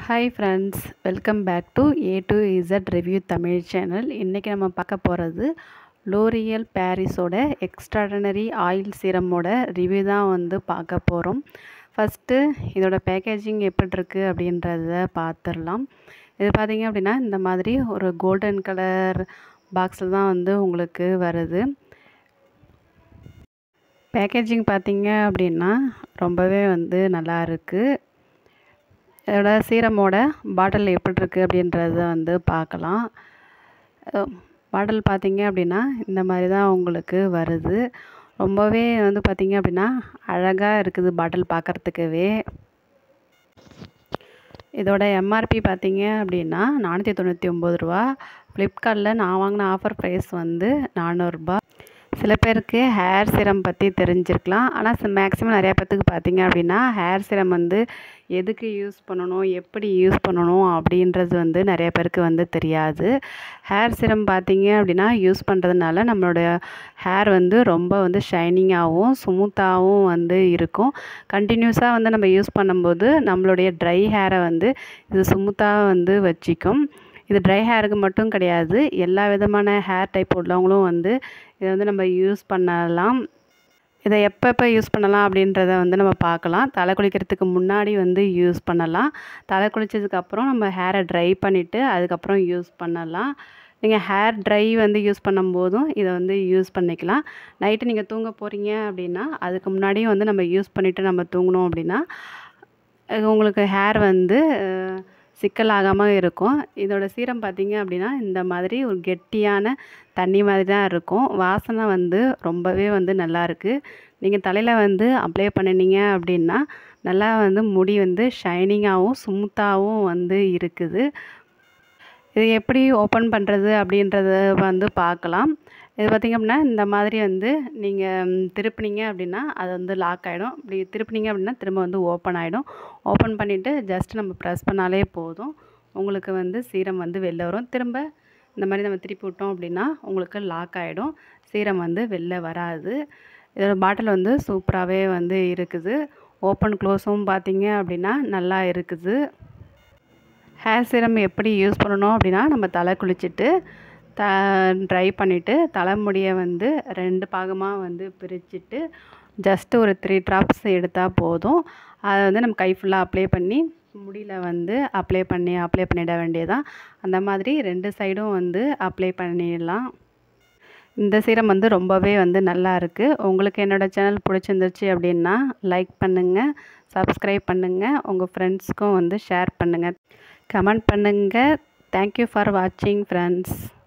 hi friends welcome back to A to Z review Tamil channel இன்றைக்கி நம்ம பார்க்க போகிறது லோரியல் பாரிஸோட எக்ஸ்ட்ராடனரி ஆயில் சீரமோட ரிவ்யூ தான் வந்து பார்க்க போகிறோம் ஃபஸ்ட்டு இதோட பேக்கேஜிங் எப்படி இருக்குது அப்படின்றத பார்த்துடலாம் இது பார்த்திங்க அப்படின்னா இந்த மாதிரி ஒரு கோல்டன் கலர் பாக்ஸில் தான் வந்து உங்களுக்கு வருது பேக்கேஜிங் பார்த்திங்க அப்படின்னா ரொம்பவே வந்து நல்லா இருக்குது இதோட சீரமோட பாட்டில் எப்படி இருக்குது அப்படின்றத வந்து பார்க்கலாம் பாட்டில் பார்த்திங்க அப்படின்னா இந்த மாதிரி தான் உங்களுக்கு வருது ரொம்பவே வந்து பார்த்திங்க அப்படின்னா அழகாக இருக்குது பாட்டில் பார்க்குறதுக்கவே இதோட எம்ஆர்பி பார்த்திங்க அப்படின்னா நானூற்றி தொண்ணூற்றி ஒம்பது ரூபா ஃப்ளிப்கார்ட்டில் நான் வாங்கின ஆஃபர் ப்ரைஸ் வந்து நானூறுரூபா சில பேருக்கு ஹேர் சிரம் பற்றி தெரிஞ்சிருக்கலாம் ஆனால் மேக்ஸிமம் நிறையா பேர்த்துக்கு பார்த்தீங்க அப்படின்னா ஹேர் சிரம் வந்து எதுக்கு யூஸ் பண்ணணும் எப்படி யூஸ் பண்ணணும் அப்படின்றது வந்து நிறைய பேருக்கு வந்து தெரியாது ஹேர் சிரம் பார்த்தீங்க அப்படின்னா யூஸ் பண்ணுறதுனால நம்மளோட ஹேர் வந்து ரொம்ப வந்து ஷைனிங்காகவும் ஸ்மூத்தாகவும் வந்து இருக்கும் கண்டினியூஸாக வந்து நம்ம யூஸ் பண்ணும்போது நம்மளுடைய ட்ரை ஹேரை வந்து இது ஸ்மூத்தாக வந்து வச்சிக்கும் இது ட்ரை ஹேருக்கு மட்டும் கிடையாது எல்லா விதமான ஹேர் டைப் உள்ளவங்களும் வந்து இதை வந்து நம்ம யூஸ் பண்ணலாம் இதை எப்பப்போ யூஸ் பண்ணலாம் அப்படின்றத வந்து நம்ம பார்க்கலாம் தலை குளிக்கிறதுக்கு முன்னாடி வந்து யூஸ் பண்ணலாம் தலை குளித்ததுக்கப்புறம் நம்ம ஹேரை ட்ரை பண்ணிவிட்டு அதுக்கப்புறம் யூஸ் பண்ணலாம் நீங்கள் ஹேர் ட்ரை வந்து யூஸ் பண்ணும்போதும் இதை வந்து யூஸ் பண்ணிக்கலாம் நைட்டு நீங்கள் தூங்க போகிறீங்க அப்படின்னா அதுக்கு முன்னாடியும் வந்து நம்ம யூஸ் பண்ணிவிட்டு நம்ம தூங்கணும் அப்படின்னா உங்களுக்கு ஹேர் வந்து சிக்கலாகாமல் இருக்கும் இதோட சீரம் பார்த்திங்க அப்படின்னா இந்த மாதிரி ஒரு கெட்டியான தண்ணி மாதிரி தான் இருக்கும் வாசனை வந்து ரொம்பவே வந்து நல்லாயிருக்கு நீங்கள் தலையில் வந்து அப்ளை பண்ணினீங்க அப்படின்னா நல்லா வந்து முடி வந்து ஷைனிங்காகவும் ஸ்மூத்தாகவும் வந்து இருக்குது இது எப்படி ஓப்பன் பண்ணுறது அப்படின்றத வந்து பார்க்கலாம் இது பார்த்திங்க அப்படின்னா இந்த மாதிரி வந்து நீங்கள் திருப்பினீங்க அப்படின்னா அது வந்து லாக் ஆகிடும் இப்படி திருப்பினீங்க அப்படின்னா திரும்ப வந்து ஓப்பன் ஆகிடும் ஓப்பன் பண்ணிவிட்டு ஜஸ்ட் நம்ம ப்ரெஸ் பண்ணாலே போதும் உங்களுக்கு வந்து சீரம் வந்து வெளில வரும் திரும்ப இந்த மாதிரி நம்ம திருப்பி விட்டோம் அப்படின்னா உங்களுக்கு லாக் ஆகிடும் சீரம் வந்து வெளில வராது இதோட பாட்டில் வந்து சூப்பராகவே வந்து இருக்குது ஓப்பன் க்ளோஸும் பார்த்தீங்க அப்படின்னா நல்லா இருக்குது ஹேர் சீரம் எப்படி யூஸ் பண்ணணும் அப்படின்னா நம்ம தலை குளிச்சுட்டு த ட்ரை பண்ணிவிட்டு தலைமுடியை வந்து ரெண்டு பாகமாக வந்து பிரிச்சுட்டு ஜஸ்ட்டு ஒரு த்ரீ ட்ராப்ஸ் எடுத்தால் போதும் அதை வந்து நம்ம கை ஃபுல்லாக அப்ளை பண்ணி முடியில் வந்து அப்ளை பண்ணி அப்ளை பண்ணிட வேண்டியதான் அந்த மாதிரி ரெண்டு சைடும் வந்து அப்ளை பண்ணிடலாம் இந்த சீரம் வந்து ரொம்பவே வந்து நல்லா இருக்குது உங்களுக்கு என்னோடய சேனல் பிடிச்சிருந்துச்சு அப்படின்னா லைக் பண்ணுங்கள் சப்ஸ்கிரைப் பண்ணுங்கள் உங்கள் ஃப்ரெண்ட்ஸ்க்கும் வந்து ஷேர் பண்ணுங்கள் கமெண்ட் பண்ணுங்கள் தேங்க்யூ ஃபார் வாட்சிங் ஃப்ரெண்ட்ஸ்